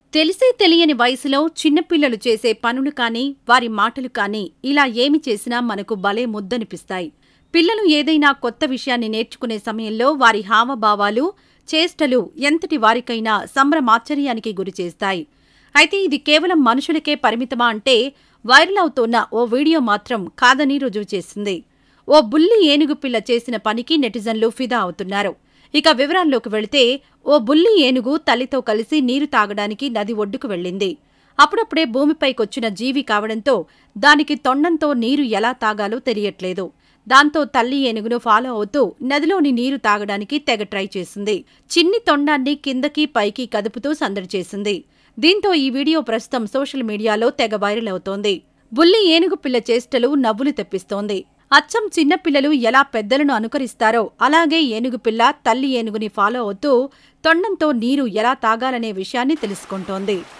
తెలిసే తెలియని వయసులో చిన్నపిల్లలు చేసే పనులు కానీ వారి మాటలు కానీ ఇలా ఏమి చేసినా మనకు భలే ముద్దనిపిస్తాయి పిల్లలు ఏదైనా కొత్త విషయాన్ని నేర్చుకునే సమయంలో వారి హావభావాలు చేష్టలు ఎంతటి వారికైనా సంభ్రమాశ్చర్యానికి గురిచేస్తాయి అయితే ఇది కేవలం మనుషులకే పరిమితమా అంటే వైరల్ అవుతోన్న ఓ వీడియో మాత్రం కాదని రుజువు చేసింది ఓ బుల్లి ఏనుగు పిల్ల చేసిన పనికి నెటిజన్లు ఫిదా అవుతున్నారు ఇక వివరాల్లోకి వెళితే ఓ బుల్లి ఏనుగు తల్లితో కలిసి నీరు తాగడానికి నది ఒడ్డుకు వెళ్ళింది అప్పుడప్పుడే భూమిపైకొచ్చిన జీవి కావడంతో దానికి తొండంతో నీరు ఎలా తాగాలో తెలియట్లేదు దాంతో తల్లి ఏనుగును ఫాలో అవుతూ నదిలోని నీరు తాగడానికి తెగ ట్రై చేసింది చిన్ని తొండాన్ని కిందకి పైకి కదుపుతూ సందడి చేసింది దీంతో ఈ వీడియో ప్రస్తుతం సోషల్ మీడియాలో తెగ వైరల్ అవుతోంది బుల్లి ఏనుగు పిల్ల చేష్టలు నవ్వులు తెప్పిస్తోంది అచ్చం చిన్నపిల్లలు ఎలా పెద్దలను అనుకరిస్తారో అలాగే ఏనుగు పిల్ల తల్లి ఏనుగుని ఫాలో అవుతూ తొండంతో నీరు ఎలా తాగాలనే విషయాన్ని తెలుసుకుంటోంది